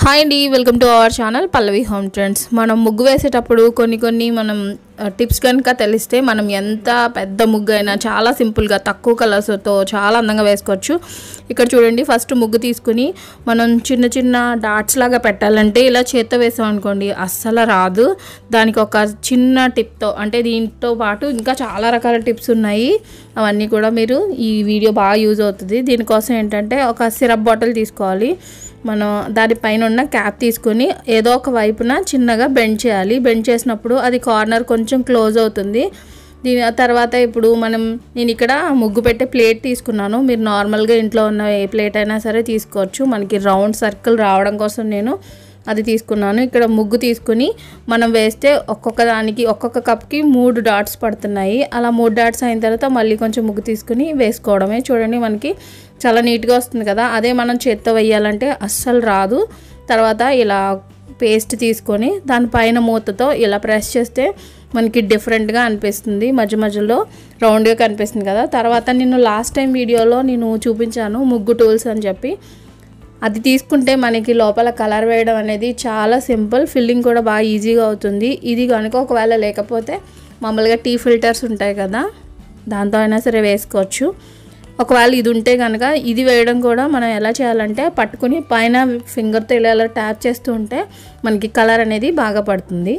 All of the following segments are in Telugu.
హాయ్ అండి welcome to our channel Pallavi home trends మనం ముగ్గు వేసేటప్పుడు కొన్ని కొన్ని మనం టిప్స్ కనుక తెలిస్తే మనం ఎంత పెద్ద ముగ్గు అయినా చాలా సింపుల్గా తక్కువ కలర్స్తో చాలా అందంగా వేసుకోవచ్చు ఇక్కడ చూడండి ఫస్ట్ ముగ్గు తీసుకుని మనం చిన్న చిన్న డాట్స్ లాగా పెట్టాలంటే ఇలా చేత్తో వేసాం అనుకోండి అస్సలు రాదు దానికి ఒక చిన్న టిప్తో అంటే దీంతో పాటు ఇంకా చాలా రకాల టిప్స్ ఉన్నాయి అవన్నీ కూడా మీరు ఈ వీడియో బాగా యూజ్ అవుతుంది దీనికోసం ఏంటంటే ఒక సిరప్ బాటిల్ తీసుకోవాలి మనం దానిపైన ఉన్న క్యాప్ తీసుకొని ఏదో ఒక వైపున చిన్నగా బెండ్ చేయాలి బెండ్ చేసినప్పుడు అది కార్నర్ కొంచెం క్లోజ్ అవుతుంది దీని తర్వాత ఇప్పుడు మనం నేను ఇక్కడ ముగ్గు పెట్టే ప్లేట్ తీసుకున్నాను మీరు నార్మల్గా ఇంట్లో ఉన్న ఏ ప్లేట్ అయినా సరే తీసుకోవచ్చు మనకి రౌండ్ సర్కిల్ రావడం కోసం నేను అది తీసుకున్నాను ఇక్కడ ముగ్గు తీసుకుని మనం వేస్తే ఒక్కొక్క దానికి ఒక్కొక్క కప్కి మూడు డాట్స్ పడుతున్నాయి అలా మూడు డాట్స్ అయిన తర్వాత మళ్ళీ కొంచెం ముగ్గు తీసుకుని వేసుకోవడమే చూడండి మనకి చాలా నీట్గా వస్తుంది కదా అదే మనం చేత్తో వేయాలంటే అస్సలు రాదు తర్వాత ఇలా పేస్ట్ తీసుకొని దానిపైన మూతతో ఇలా ప్రెస్ చేస్తే మనకి డిఫరెంట్గా అనిపిస్తుంది మధ్య మధ్యలో రౌండ్గా కనిపిస్తుంది కదా తర్వాత నేను లాస్ట్ టైం వీడియోలో నేను చూపించాను ముగ్గు టూల్స్ అని చెప్పి అది తీసుకుంటే మనకి లోపల కలర్ వేయడం అనేది చాలా సింపుల్ ఫిల్లింగ్ కూడా బాగా ఈజీగా అవుతుంది ఇది కనుక ఒకవేళ లేకపోతే మామూలుగా టీ ఫిల్టర్స్ ఉంటాయి కదా దాంతో అయినా సరే వేసుకోవచ్చు ఒకవేళ ఇది ఉంటే కనుక ఇది వేయడం కూడా మనం ఎలా చేయాలంటే పట్టుకుని పైన ఫింగర్తో ఇలా ఇలా ట్యాప్ చేస్తూ ఉంటే మనకి కలర్ అనేది బాగా పడుతుంది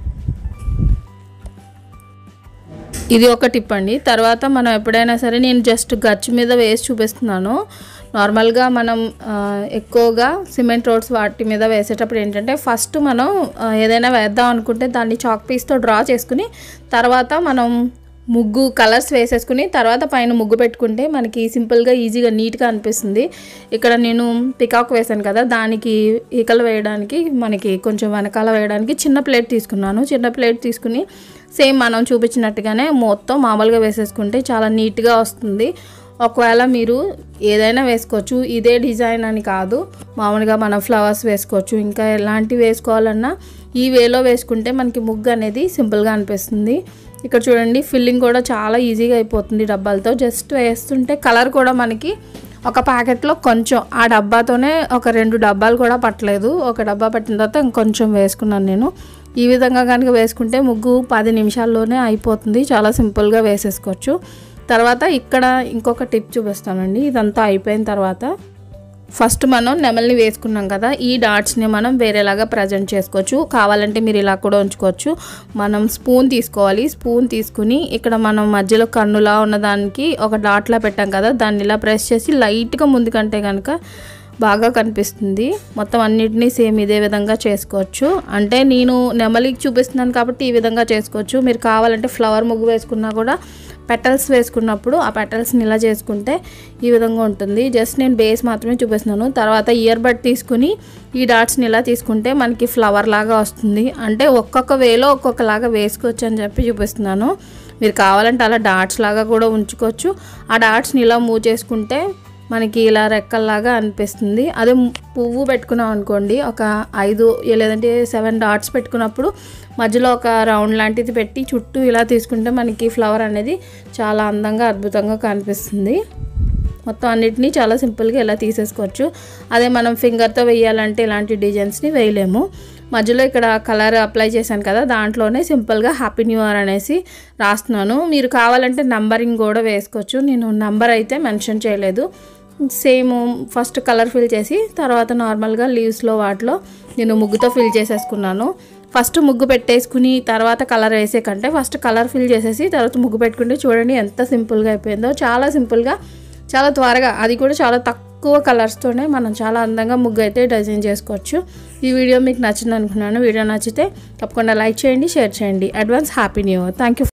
ఇది ఒక టిప్ అండి తర్వాత మనం ఎప్పుడైనా సరే నేను జస్ట్ గచ్చు మీద వేసి చూపిస్తున్నాను నార్మల్గా మనం ఆ, ఎక్కువగా సిమెంట్ రోడ్స్ వాటి మీద వేసేటప్పుడు ఏంటంటే ఫస్ట్ మనం ఆ, ఏదైనా వేద్దాం అనుకుంటే దాన్ని చాక్ పీస్తో డ్రా చేసుకుని తర్వాత మనం ముగ్గు కలర్స్ వేసేసుకుని తర్వాత పైన ముగ్గు పెట్టుకుంటే మనకి సింపుల్గా ఈజీగా నీట్గా అనిపిస్తుంది ఇక్కడ నేను పికాక్ వేసాను కదా దానికి ఈకలు వేయడానికి మనకి కొంచెం వెనకాల వేయడానికి చిన్న ప్లేట్ తీసుకున్నాను చిన్న ప్లేట్ తీసుకుని సేమ్ మనం చూపించినట్టుగానే మొత్తం మామూలుగా వేసేసుకుంటే చాలా నీట్గా వస్తుంది ఒకవేళ మీరు ఏదైనా వేసుకోవచ్చు ఇదే డిజైన్ అని కాదు మామూలుగా మనం ఫ్లవర్స్ వేసుకోవచ్చు ఇంకా ఎలాంటివి వేసుకోవాలన్నా ఈ వేలో వేసుకుంటే మనకి ముగ్గు అనేది సింపుల్గా అనిపిస్తుంది ఇక్కడ చూడండి ఫిల్లింగ్ కూడా చాలా ఈజీగా అయిపోతుంది డబ్బాలతో జస్ట్ వేస్తుంటే కలర్ కూడా మనకి ఒక ప్యాకెట్లో కొంచెం ఆ డబ్బాతోనే ఒక రెండు డబ్బాలు కూడా పట్టలేదు ఒక డబ్బా పట్టిన తర్వాత ఇంకొంచెం వేసుకున్నాను నేను ఈ విధంగా కనుక వేసుకుంటే ముగ్గు పది నిమిషాల్లోనే అయిపోతుంది చాలా సింపుల్గా వేసేసుకోవచ్చు తర్వాత ఇక్కడ ఇంకొక టిప్ చూపిస్తానండి ఇదంతా అయిపోయిన తర్వాత ఫస్ట్ మనం నెమల్ని వేసుకున్నాం కదా ఈ డాట్స్ని మనం వేరేలాగా ప్రజెంట్ చేసుకోవచ్చు కావాలంటే మీరు ఇలా కూడా ఉంచుకోవచ్చు మనం స్పూన్ తీసుకోవాలి స్పూన్ తీసుకుని ఇక్కడ మనం మధ్యలో కన్నులా ఉన్నదానికి ఒక డాట్లా పెట్టాం కదా దాన్ని ఇలా ప్రెస్ చేసి లైట్గా ముందుకంటే కనుక బాగా కనిపిస్తుంది మొత్తం అన్నిటినీ సేమ్ ఇదే విధంగా చేసుకోవచ్చు అంటే నేను నెమలికి చూపిస్తున్నాను కాబట్టి ఈ విధంగా చేసుకోవచ్చు మీరు కావాలంటే ఫ్లవర్ ముగ్గు వేసుకున్నా కూడా పెటల్స్ వేసుకున్నప్పుడు ఆ పెటల్స్ని ఇలా చేసుకుంటే ఈ విధంగా ఉంటుంది జస్ట్ నేను బేస్ మాత్రమే చూపిస్తున్నాను తర్వాత ఇయర్ బడ్ తీసుకుని ఈ డాట్స్ని ఇలా తీసుకుంటే మనకి ఫ్లవర్ లాగా వస్తుంది అంటే ఒక్కొక్క వేలో ఒక్కొక్కలాగా వేసుకోవచ్చు అని చెప్పి చూపిస్తున్నాను మీరు కావాలంటే అలా డాట్స్ లాగా కూడా ఉంచుకోవచ్చు ఆ డాట్స్ని ఇలా మూవ్ చేసుకుంటే మనకి ఇలా రెక్కల్లాగా అనిపిస్తుంది అదే పువ్వు పెట్టుకున్నాం అనుకోండి ఒక ఐదు లేదంటే సెవెన్ డాట్స్ పెట్టుకున్నప్పుడు మధ్యలో ఒక రౌండ్ లాంటిది పెట్టి చుట్టూ ఇలా తీసుకుంటే మనకి ఫ్లవర్ అనేది చాలా అందంగా అద్భుతంగా కనిపిస్తుంది మొత్తం అన్నిటినీ చాలా సింపుల్గా ఇలా తీసేసుకోవచ్చు అదే మనం ఫింగర్తో వేయాలంటే ఇలాంటి డిజైన్స్ని వేయలేము మధ్యలో ఇక్కడ కలర్ అప్లై చేశాను కదా దాంట్లోనే సింపుల్గా హ్యాపీ న్యూ ఇయర్ అనేసి రాస్తున్నాను మీరు కావాలంటే నంబరింగ్ కూడా వేసుకోవచ్చు నేను నంబర్ అయితే మెన్షన్ చేయలేదు సేమ్ ఫస్ట్ కలర్ ఫిల్ చేసి తర్వాత నార్మల్గా లీవ్స్లో వాటిలో నేను ముగ్గుతో ఫిల్ చేసేసుకున్నాను ఫస్ట్ ముగ్గు పెట్టేసుకుని తర్వాత కలర్ వేసే కంటే ఫస్ట్ కలర్ ఫిల్ చేసేసి తర్వాత ముగ్గు పెట్టుకుంటే చూడండి ఎంత సింపుల్గా అయిపోయిందో చాలా సింపుల్గా చాలా త్వరగా అది కూడా చాలా తక్కువ కలర్స్తోనే మనం చాలా అందంగా ముగ్గు అయితే డిజైన్ చేసుకోవచ్చు ఈ వీడియో మీకు నచ్చింది అనుకున్నాను వీడియో నచ్చితే తప్పకుండా లైక్ చేయండి షేర్ చేయండి advance happy new year thank you